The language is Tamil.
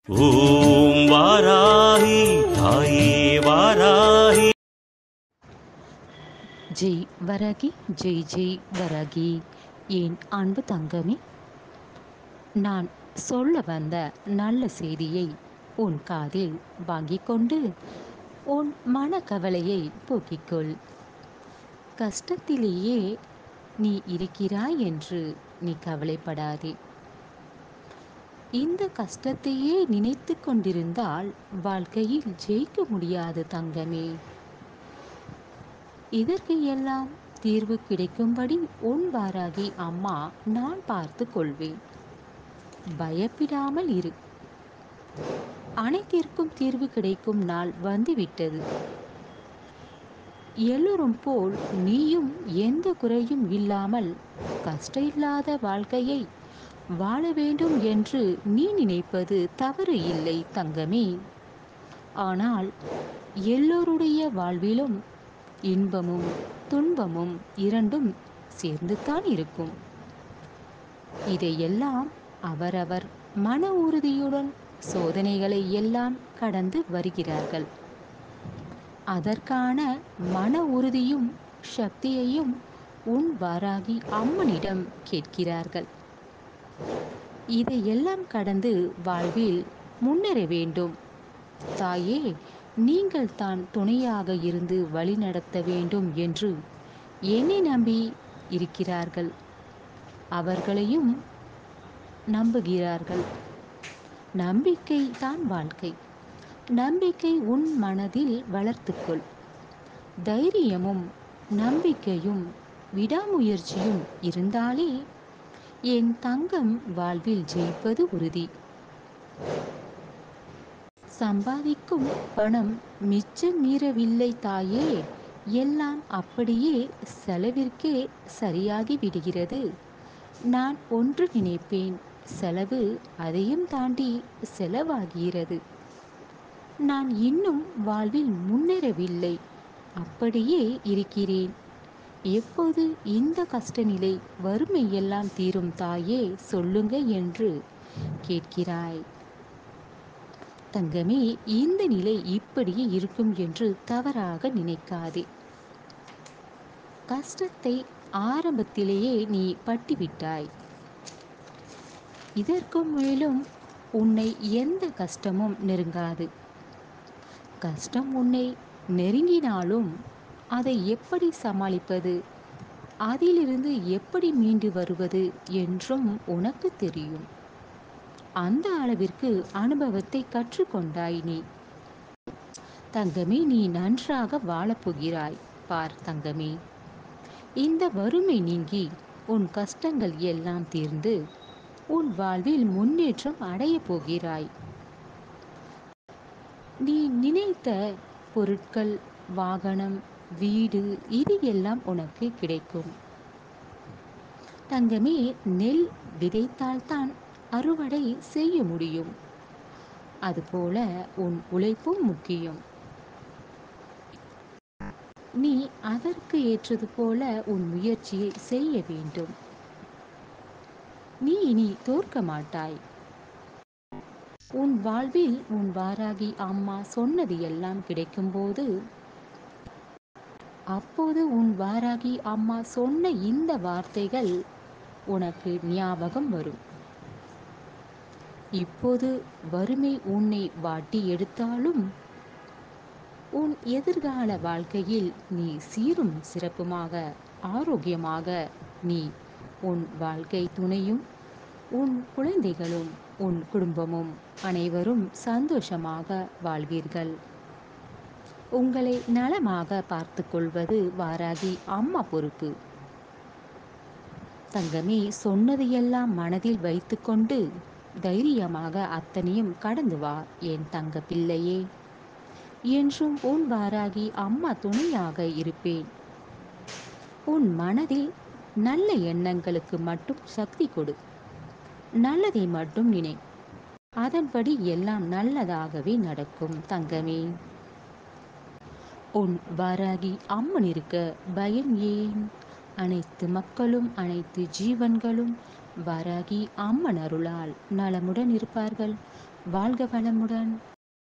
ஓம் வாராகி தாயே வாராகி ஜெய் வரகி ஜெய் ஜெய் வரகி என் அன்பு தங்கமே நான் சொல்ல வந்த நல்ல செய்தியை உன் காதில் வாங்கிக் கொண்டு உன் மனக்கவலையை போக்கிக்கொள் கஷ்டத்திலேயே நீ இருக்கிறாய் என்று நீ கவலைப்படாதே இந்த கஷ்டத்தையே நினைத்து கொண்டிருந்தால் வாழ்க்கையில் ஜெயிக்க முடியாது தங்கமே இதற்கு எல்லாம் தீர்வு கிடைக்கும்படி உன் வாராகி அம்மா நான் பார்த்து கொள்வேன் பயப்படாமல் இரு அனைத்திற்கும் தீர்வு கிடைக்கும் நாள் வந்துவிட்டது எல்லோரும் போல் நீயும் எந்த குறையும் இல்லாமல் கஷ்ட இல்லாத வாழ்க்கையை வாழ வேண்டும் என்று நீ நினைப்பது தவறு இல்லை தங்கமே ஆனால் எல்லோருடைய வாழ்விலும் இன்பமும் துன்பமும் இரண்டும் சேர்ந்துதான் இருக்கும் இதையெல்லாம் அவரவர் மன உறுதியுடன் சோதனைகளை எல்லாம் கடந்து வருகிறார்கள் அதற்கான மன உறுதியும் சக்தியையும் உன் வாராகி அம்மனிடம் கேட்கிறார்கள் இதையெல்லாம் கடந்து வாழ்வில் முன்னேற வேண்டும் தாயே நீங்கள் தான் துணையாக இருந்து வழிநடத்த வேண்டும் என்று என்னை நம்பி இருக்கிறார்கள் அவர்களையும் நம்புகிறார்கள் நம்பிக்கை தான் வாழ்க்கை நம்பிக்கை உன் மனதில் வளர்த்துக்கொள் தைரியமும் நம்பிக்கையும் விடாமுயற்சியும் இருந்தாலே என் தங்கம் வாழ்வில் ஜெயிப்பது உறுதி சம்பாதிக்கும் பணம் மிச்சம் மீறவில்லை தாயே எல்லாம் அப்படியே செலவிற்கே சரியாகி விடுகிறது நான் ஒன்று நினைப்பேன் செலவு அதையும் தாண்டி செலவாகிறது நான் இன்னும் வாழ்வில் முன்னேறவில்லை அப்படியே இருக்கிறேன் எப்போது இந்த கஷ்டநிலை வறுமை எல்லாம் தீரும் தாயே சொல்லுங்க என்று கேட்கிறாய் தங்கமே இந்த நிலை இப்படியே இருக்கும் என்று தவறாக நினைக்காதே கஷ்டத்தை ஆரம்பத்திலேயே நீ பட்டிவிட்டாய் இதற்கு மேலும் உன்னை எந்த கஷ்டமும் நெருங்காது கஷ்டம் உன்னை நெருங்கினாலும் அதை எப்படி சமாளிப்பது அதிலிருந்து எப்படி மீண்டு வருவது என்றும் உனக்கு தெரியும் அந்த அளவிற்கு அனுபவத்தை கற்றுக்கொண்டாய் நீ தங்கமே நீ நன்றாக வாழப்போகிறாய் பார் தங்கமே இந்த வறுமை நீங்கி உன் கஷ்டங்கள் எல்லாம் தீர்ந்து உன் வாழ்வில் முன்னேற்றம் அடையப் போகிறாய் நீ நினைத்த பொருட்கள் வாகனம் வீடு இது எல்லாம் உனக்கு கிடைக்கும் தங்கமே நெல் விதைத்தால்தான் அறுவடை செய்ய முடியும் அதுபோல உன் உழைப்பும் முக்கியம் நீ அதற்கு ஏற்றது போல உன் முயற்சியை செய்ய வேண்டும் நீ இனி தோற்க மாட்டாய் உன் வாழ்வில் உன் வாராகி அம்மா சொன்னது எல்லாம் கிடைக்கும்போது அப்போது உன் வாராகி அம்மா சொன்ன இந்த வார்த்தைகள் உனக்கு ஞாபகம் வரும் இப்போது வறுமை உன்னை வாட்டி எடுத்தாலும் உன் எதிர்கால வாழ்க்கையில் நீ சீரும் சிறப்புமாக ஆரோக்கியமாக நீ உன் வாழ்க்கை துணையும் உன் குழந்தைகளும் உன் குடும்பமும் அனைவரும் சந்தோஷமாக வாழ்வீர்கள் உங்களை நலமாக பார்த்து கொள்வது வாராகி அம்மா பொறுப்பு தங்கமே சொன்னது எல்லாம் மனதில் வைத்துக்கொண்டு தைரியமாக அத்தனையும் கடந்து வா என் தங்க பிள்ளையே என்றும் உன் வாராகி அம்மா துணையாக இருப்பேன் உன் மனதில் நல்ல எண்ணங்களுக்கு மட்டும் சக்தி கொடு நல்லதை மட்டும் நினை அதன்படி எல்லாம் நல்லதாகவே நடக்கும் தங்கமே உன் வாராகி அம்மன் இருக்க பயம் ஏன் அனைத்து மக்களும் அனைத்து ஜீவன்களும் வராகி அம்மன் அருளால் நலமுடன் இருப்பார்கள் வாழ்க வளமுடன்